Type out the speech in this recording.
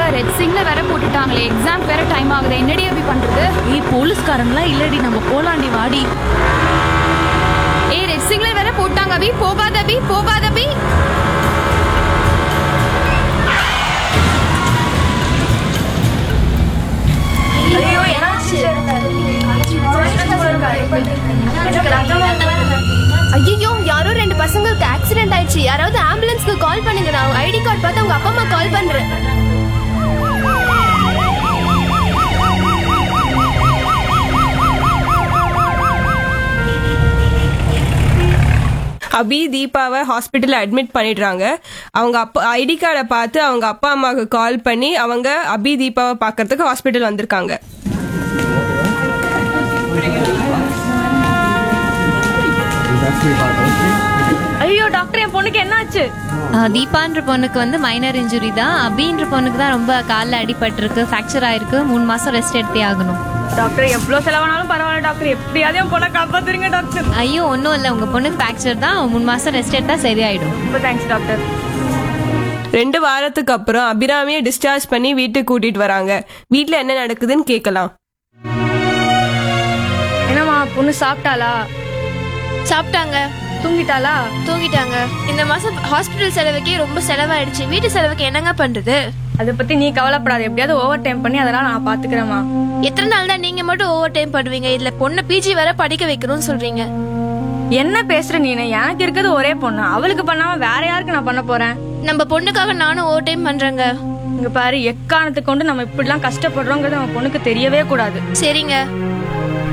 red signal வேற போட்டுட்டாங்களே exam வேற time ஆகுது என்னடி அப்படி பண்றது ஏய் போலீஸ்காரங்களா இல்லடி நம்ம போலாண்டி வாடி ஏய் ரெட் சிக்னல் வேற போட்டாங்க அபி போகாத அபி போகாத அபி ஐயோ யாரோ ரெண்டு பசங்களுக்கு ஆக்சிடென்ட் ஆயிடுச்சு யாராவது ஆம்புலன்ஸ்க்கு கால் பண்ணுங்க நான் ஐடி கார்டு பார்த்து அவங்க அப்பா அம்மா கால் பண்றேன் அபி தீபாவை ஹாஸ்பிட்டல்ல அட்மிட் பண்ணிடுறாங்க அவங்க அப்பா ஐடி கார்டை பார்த்து அவங்க அப்பா அம்மாவுக்கு கால் பண்ணி அவங்க அபி தீபாவை பார்க்கறதுக்கு ஹாஸ்பிட்டல் வந்திருக்காங்க ஐயோ டாக்டர் என் பொண்ணுக்கு என்னாச்சு ஆஹ் தீபான்ற பொண்ணுக்கு வந்து மைனர் இன்ஜுரி தான் அபின்ற பொண்ணுக்கு தான் ரொம்ப காலில் அடிபட்டிருக்கு ஃப்ராக்சர் ஆயிருக்கு மூணு மாசம் ரெஸ்ட் எடுத்தே ஆகணும் டாக்டர் எவ்வளவு செலவானாலும் பரவாயில்ல டாக்டர் எப்படியாவது என் பொண்ணை காப்பாத்துறீங்க டாக்டர் ஐயோ ஒன்றும் இல்லை உங்க பொண்ணுக்கு ஃப்ராக்சர் தான் மூணு மாசம் ரெஸ்ட் எடுத்தா சரியாயிடும் ரொம்ப தேங்க்ஸ் டாக்டர் ரெண்டு வாரத்துக்கு அப்புறம் அபிராமியை டிஸ்சார்ஜ் பண்ணி வீட்டுக்கு கூட்டிட்டு வராங்க வீட்ல என்ன நடக்குதுன்னு கேட்கலாம் என்னம்மா பொண்ணு சாப்பிட்டாளா சாப்பிட்டாங்க தூங்கிட்டாளா தூங்கிட்டாங்க இந்த மாசம் ஹாஸ்பிட்டல் செலவுக்கே ரொம்ப செலவாயிடுச்சு வீட்டு செலவுக்கு என்னங்க பண்றது அதை பத்தி நீ கவலைப்படாத எப்படியாவது ஓவர் டைம் பண்ணி அதெல்லாம் நான் பாத்துக்கிறேம்மா எத்தனை நாள் தான் நீங்க மட்டும் ஓவர் டைம் பண்ணுவீங்க இதுல பொண்ணு பிஜி வர படிக்க வைக்கணும்னு சொல்றீங்க என்ன பேசுற நீனு எனக்கு இருக்கிறது ஒரே பொண்ணு அவளுக்கு பண்ணாம வேற யாருக்கு நான் பண்ண போறேன் நம்ம பொண்ணுக்காக நானும் ஓவர் டைம் பண்றேங்க இங்க பாரு எக்காரணத்துக்கு கொண்டு நம்ம இப்படிலாம் கஷ்டப்படுறோங்கிறது நம்ம பொண்ணுக்கு தெரியவே கூடாது சரிங்க